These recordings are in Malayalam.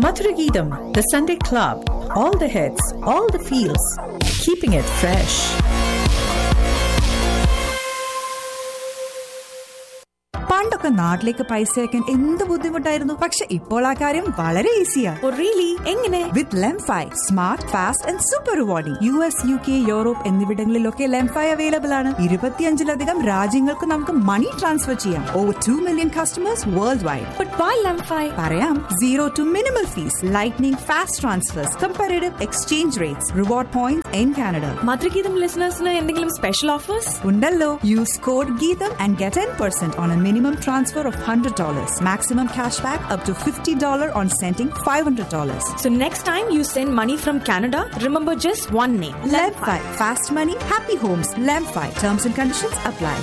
Madhuragidam, the Sunday Club. All the hits, all the feels. Keeping it fresh. പണ്ടൊക്കെ നാട്ടിലേക്ക് പൈസ അയക്കാൻ എന്ത് ബുദ്ധിമുട്ടായിരുന്നു പക്ഷെ ഇപ്പോൾ ആ കാര്യം വളരെ ഈസിയാ റിയലി എങ്ങനെ with LemFi smart fast and super rewarding U S U K Europe എന്നിവിടങ്ങളിലൊക്കെ ലെംഫൈ അവൈലബിൾ ആണ് ഇരുപത്തിയഞ്ചിലധികം രാജ്യങ്ങൾക്ക് നമുക്ക് മണി ട്രാൻസ്ഫർ ചെയ്യാം over two million customers world wide but why LemFi പറയാം zero to minimal fees lightning fast transfers comparative exchange rates reward point in Canada Madhurageetham ലിസണേഴ്സിന് എന്തെങ്കിലും സ്പെഷ്യൽ ഓഫേഴ്സ് ഉണ്ടല്ലോ use code Geetham and get ten percent on a minimum transfer of hundred dollars maximum cash back up to fifty dollar on sending five hundred dollars So next time you send money from Canada, remember just one name. Lemfi. Fast money, happy homes. Lemfi. Terms and conditions apply.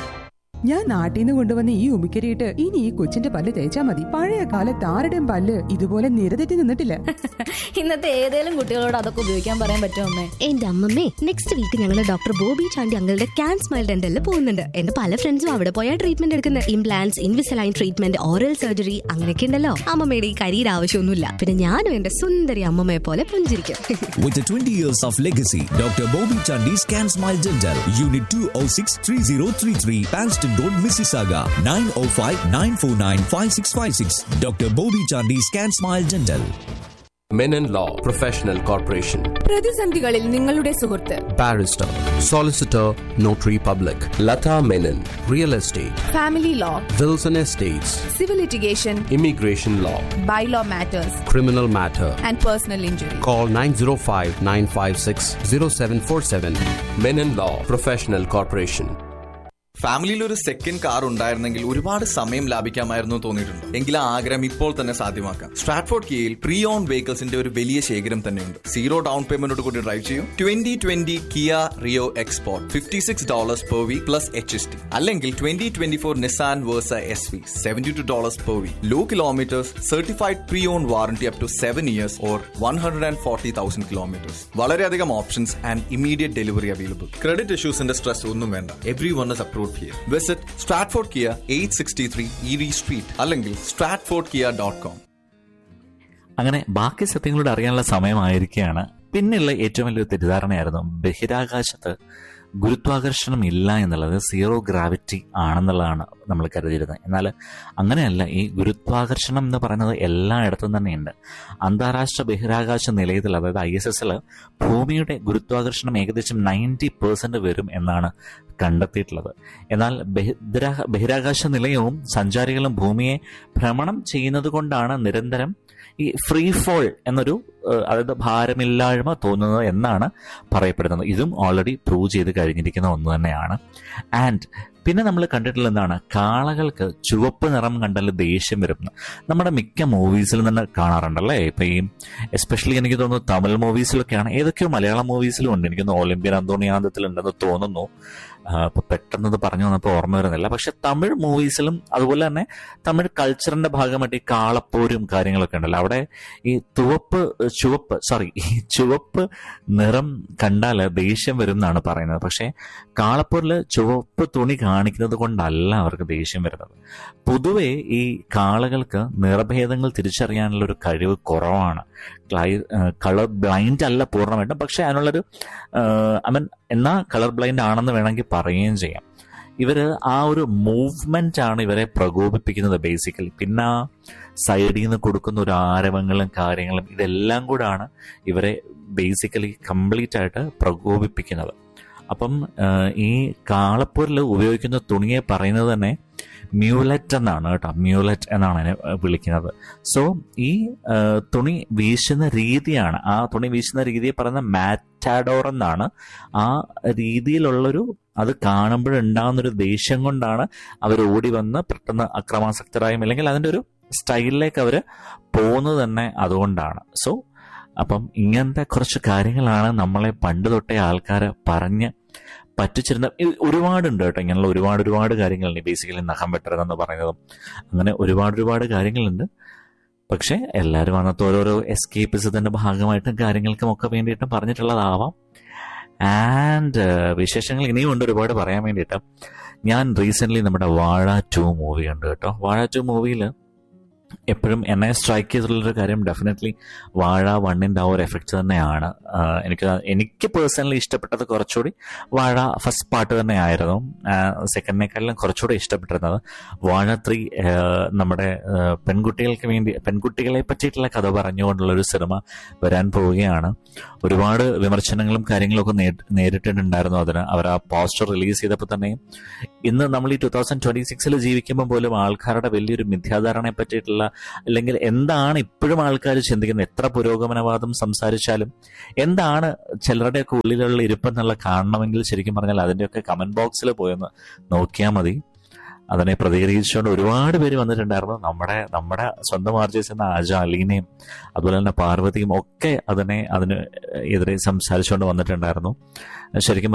ഞാൻ നാട്ടിൽ നിന്ന് കൊണ്ടുവന്ന ഈ ഉമിക്കരിയിട്ട് ഇനി ഈ കൊച്ചിന്റെ പല്ല് തേച്ചാ മതി പഴയ കാലത്ത് ആരുടെയും പല്ല് ഇതുപോലെ നിരതെറ്റി നിന്നിട്ടില്ല ഇന്നത്തെ ഏതേലും കുട്ടികളോട് അതൊക്കെ ഉപയോഗിക്കാൻ പറയാൻ പറ്റുമോ അമ്മേ എന്റെ അമ്മമ്മേ നെക്സ്റ്റ് വീക്ക് ഞങ്ങൾ ഡോക്ടർ ബോബി ചാണ്ടി അങ്ങളുടെ ക്യാൻ സ്മൈൽ ഡെന്റലിൽ പോകുന്നുണ്ട് എന്റെ പല ഫ്രണ്ട്സും അവിടെ പോയാൽ ട്രീറ്റ്മെന്റ് എടുക്കുന്നത് implants Invisalign treatment oral surgery അങ്ങനെയൊക്കെ ഉണ്ടല്ലോ അമ്മമ്മയുടെ ഈ കരിയുടെ ആവശ്യമൊന്നുമില്ല പിന്നെ ഞാനും എന്റെ സുന്ദരി അമ്മമ്മയെ പോലെ പുഞ്ചിരിക്കും With a 20 years of legacy, Dr. Bobby Chandi's Can Smile Dental, Unit 206 3033, Panston Road, Mississauga, 905 949 5656. Dr. Bobby Chandi's Can Smile Dental. Menon Law Professional Corporation. പ്രതിസന്ധികളിൽ നിങ്ങളുടെ സുഹൃത്ത് Barrister. Solicitor. Notary Public. Lata Menon. Real Estate. Family law Wilson Estates. Civil litigation Immigration Law. Bylaw matters Criminal Matter. And personal injury Call 905 956 0747. Menon Law Professional Corporation. ഫാമിലിയിൽ ഒരു സെക്കൻഡ് കാർ ഉണ്ടായിരുന്നെങ്കിൽ ഒരുപാട് സമയം ലാഭിക്കാമായിരുന്നു തോന്നിയിട്ടുണ്ട് എങ്കിൽ ആ ആഗ്രഹം ഇപ്പോൾ തന്നെ സാധ്യമാക്കാം സ്ട്രാറ്റ്ഫോർഡ് കിയയിൽ പ്രീ ഓൺ വെഹിക്കിൾസിന്റെ ഒരു വലിയ ശേഖരം തന്നെയുണ്ട് സീറോ ഡൗൺ പേയ്മെന്റോട് കൂടി ഡ്രൈവ് ചെയ്യും twenty twenty Kia Rio export fifty six dollars per week plus H S T അല്ലെങ്കിൽ twenty twenty four Nissan Versa S V seventy two dollars per week low kilometres certified pre own warranty up to seven years or one hundred and forty thousand kilometres വളരെയധികം options and immediate delivery available credit ഇഷ്യൂസിന്റെ സ്ട്രെസ് ഒന്നും വേണ്ട every one is approve here visit Stratford Kia eight sixty three E street അല്ലെങ്കിൽ സ്ട്രാറ്റ്ഫോർഡ് കിയ ഡോട്ട് കോം അങ്ങനെ ബാക്കി സത്യങ്ങളോട് അറിയാനുള്ള സമയമായിരിക്കുകയാണ് പിന്നെയുള്ള ഏറ്റവും വലിയൊരു തെറ്റിദ്ധാരണയായിരുന്നു ബഹിരാകാശത്ത് ഗുരുത്വാകർഷണം ഇല്ല എന്നുള്ളത് സീറോ ഗ്രാവിറ്റി ആണെന്നുള്ളതാണ് നമ്മൾ കരുതിയിരുന്നത് എന്നാൽ അങ്ങനെയല്ല ഈ ഗുരുത്വാകർഷണം എന്ന് പറയുന്നത് എല്ലായിടത്തും തന്നെയുണ്ട് അന്താരാഷ്ട്ര ബഹിരാകാശ നിലയത്തിൽ അതായത് ഐ എസ് എസിൽ ഭൂമിയുടെ ഗുരുത്വാകർഷണം ഏകദേശം നയൻറ്റി പെർസെന്റ് വരും എന്നാണ് കണ്ടെത്തിയിട്ടുള്ളത് എന്നാൽ ബഹിരാ- ബഹിരാകാശ നിലയവും സഞ്ചാരികളും ഭൂമിയെ ഭ്രമണം ചെയ്യുന്നത് കൊണ്ടാണ് നിരന്തരം ഈ ഫ്രീ ഫോൾ എന്നൊരു ഏഹ്, അതായത് ഭാരമില്ലായ്മ തോന്നുന്നത് എന്നാണ് പറയപ്പെടുന്നത് ഇതും ഓൾറെഡി പ്രൂവ് ചെയ്ത് കഴിഞ്ഞിരിക്കുന്ന ഒന്ന് തന്നെയാണ് ആൻഡ് പിന്നെ നമ്മൾ കണ്ടിട്ടുള്ള എന്താണ് കാളകൾക്ക് ചുവപ്പ് നിറം കണ്ടാൽ ദേഷ്യം വരും നമ്മുടെ മിക്ക മൂവീസിൽ തന്നെ കാണാറുണ്ടല്ലേ ഇപ്പൊ ഈ എസ്പെഷ്യലി എനിക്ക് തോന്നുന്നു തമിഴ് മൂവീസിലൊക്കെയാണ് ഏതൊക്കെയോ മലയാളം മൂവീസിലും ഉണ്ട് എനിക്ക് തോന്നുന്നു ഒളിമ്പ്യൻ അന്തോണിയാന്തത്തിൽ ഉണ്ടെന്ന് തോന്നുന്നു ആ, ഇപ്പൊ പെട്ടെന്ന് ഇത് പറഞ്ഞു വന്നപ്പോൾ ഓർമ്മ വരുന്നില്ല പക്ഷെ തമിഴ് മൂവീസിലും അതുപോലെ തന്നെ തമിഴ് കൾച്ചറിന്റെ ഭാഗമായിട്ട് ഈ കാളപ്പോരും കാര്യങ്ങളൊക്കെ ഉണ്ടല്ലോ അവിടെ ഈ ചുവപ്പ് ചുവപ്പ് സോറി ഈ ചുവപ്പ് നിറം കണ്ടാൽ ദേഷ്യം വരും എന്നാണ് പറയുന്നത് പക്ഷേ കാളപ്പൂരിൽ ചുവപ്പ് തുണി കാണിക്കുന്നത് കൊണ്ടല്ല അവർക്ക് ദേഷ്യം വരുന്നത് പൊതുവെ ഈ കാളകൾക്ക് നിറഭേദങ്ങൾ തിരിച്ചറിയാനുള്ള ഒരു കഴിവ് കുറവാണ് കളർ ബ്ലൈൻഡ് അല്ല പൂർണ്ണമായിട്ടും പക്ഷെ അതിനുള്ളൊരു ഐ മീൻ എന്നാ കളർ ബ്ലൈൻഡ് ആണെന്ന് വേണമെങ്കിൽ പറയുകയും ചെയ്യാം ഇവര് ആ ഒരു മൂവ്മെന്റ് ആണ് ഇവരെ പ്രകോപിപ്പിക്കുന്നത് ബേസിക്കലി പിന്നെ ആ സൈഡിൽ നിന്ന് കൊടുക്കുന്ന ഒരു ആരവങ്ങളും കാര്യങ്ങളും ഇതെല്ലാം കൂടാണ് ഇവരെ ബേസിക്കലി കംപ്ലീറ്റ് ആയിട്ട് പ്രകോപിപ്പിക്കുന്നത് അപ്പം ആ, ഈ കാളപ്പൂരിൽ ഉപയോഗിക്കുന്ന തുണിയെ പറയുന്നത് തന്നെ മ്യൂലറ്റ് എന്നാണ് കേട്ടോ മ്യൂലറ്റ് എന്നാണ് അതിനെ വിളിക്കുന്നത് സോ ഈ ആ, തുണി വീശുന്ന രീതിയാണ് ആ തുണി വീശുന്ന രീതിയെ പറയുന്ന മാറ്റാഡോർ എന്നാണ് ആ രീതിയിലുള്ളൊരു അത് കാണുമ്പോഴുണ്ടാകുന്നൊരു ദേഷ്യം കൊണ്ടാണ് അവർ ഓടി വന്ന് പെട്ടെന്ന് അക്രമാസക്തരായും അല്ലെങ്കിൽ അതിൻ്റെ ഒരു സ്റ്റൈലിലേക്ക് അവർ പോകുന്നത് തന്നെ അതുകൊണ്ടാണ് സോ അപ്പം ഇങ്ങനത്തെ കുറച്ച് കാര്യങ്ങളാണ് നമ്മളെ പണ്ട് തൊട്ടേ ആൾക്കാർ പറഞ്ഞ് പറ്റിച്ചിരുന്ന ഇത് ഒരുപാടുണ്ട് കേട്ടോ ഇങ്ങനെയുള്ള ഒരുപാട് ഒരുപാട് കാര്യങ്ങളുണ്ട് ബേസിക്കലി നഖം വെട്ടരുതെന്ന് പറയുന്നതും അങ്ങനെ ഒരുപാട് ഒരുപാട് കാര്യങ്ങളുണ്ട് പക്ഷെ എല്ലാവരും അന്നത്തെ ഓരോരോ എസ്കേപ്പിസത്തിന്റെ ഭാഗമായിട്ടും കാര്യങ്ങൾക്കും ഒക്കെ വേണ്ടിയിട്ടും പറഞ്ഞിട്ടുള്ളതാവാം ആൻഡ് വിശേഷങ്ങൾ ഇനിയും ഉണ്ട് ഒരുപാട് പറയാൻ വേണ്ടിയിട്ട് ഞാൻ റീസെന്റ് നമ്മുടെ വാഴ ടു മൂവി ഉണ്ട് കേട്ടോ വാഴ ടു മൂവിയിൽ എപ്പോഴും എന്നെ സ്ട്രൈക്ക് ചെയ്തിട്ടുള്ളൊരു കാര്യം ഡെഫിനറ്റ്ലി വാഴ വണ്ണിൻ്റെ ആ ഒരു എഫക്റ്റ് തന്നെയാണ് ആ, എനിക്ക് എനിക്ക് പേഴ്സണലി ഇഷ്ടപ്പെട്ടത് കുറച്ചുകൂടി വാഴ ഫസ്റ്റ് പാട്ട് തന്നെയായിരുന്നു സെക്കൻഡിനേക്കാളും കുറച്ചുകൂടി ഇഷ്ടപ്പെട്ടിരുന്നത് വാഴ ത്രീ നമ്മുടെ ആ, പെൺകുട്ടികൾക്ക് വേണ്ടി പെൺകുട്ടികളെ പറ്റിയിട്ടുള്ള കഥ പറഞ്ഞുകൊണ്ടുള്ളൊരു സിനിമ വരാൻ പോവുകയാണ് ഒരുപാട് വിമർശനങ്ങളും കാര്യങ്ങളും ഒക്കെ നേ- നേരിട്ടിട്ടുണ്ടായിരുന്നു അതിന് അവർ ആ പോസ്റ്റർ റിലീസ് ചെയ്തപ്പോൾ തന്നെയും ഇന്ന് നമ്മൾ ഈ ടൂ തൗസൻഡ് ട്വന്റി സിക്സിൽ ജീവിക്കുമ്പോൾ പോലും ആൾക്കാരുടെ വലിയൊരു മിഥ്യാധാരണയെ പറ്റിയിട്ടുള്ള അല്ലെങ്കിൽ എന്താണ് ഇപ്പോഴും ആൾക്കാർ ചിന്തിക്കുന്നത് എത്ര പുരോഗമനവാദം സംസാരിച്ചാലും എന്താണ് ചിലരുടെയൊക്കെ ഉള്ളിലുള്ള ഇരിപ്പെന്നുള്ള കാണണമെങ്കിൽ ശരിക്കും പറഞ്ഞാൽ അതിൻ്റെയൊക്കെ കമന്റ് ബോക്സിൽ പോയൊന്ന് നോക്കിയാൽ മതി അതിനെ പ്രതികരിച്ചുകൊണ്ട് ഒരുപാട് പേര് വന്നിട്ടുണ്ടായിരുന്നു നമ്മുടെ നമ്മുടെ സ്വന്തം ആർജേസ് എന്ന ആജ അലീനയും അതുപോലെ തന്നെ പാർവതിയും ഒക്കെ അതിനെ അതിന് എതിരെ സംസാരിച്ചുകൊണ്ട് വന്നിട്ടുണ്ടായിരുന്നു ശരിക്കും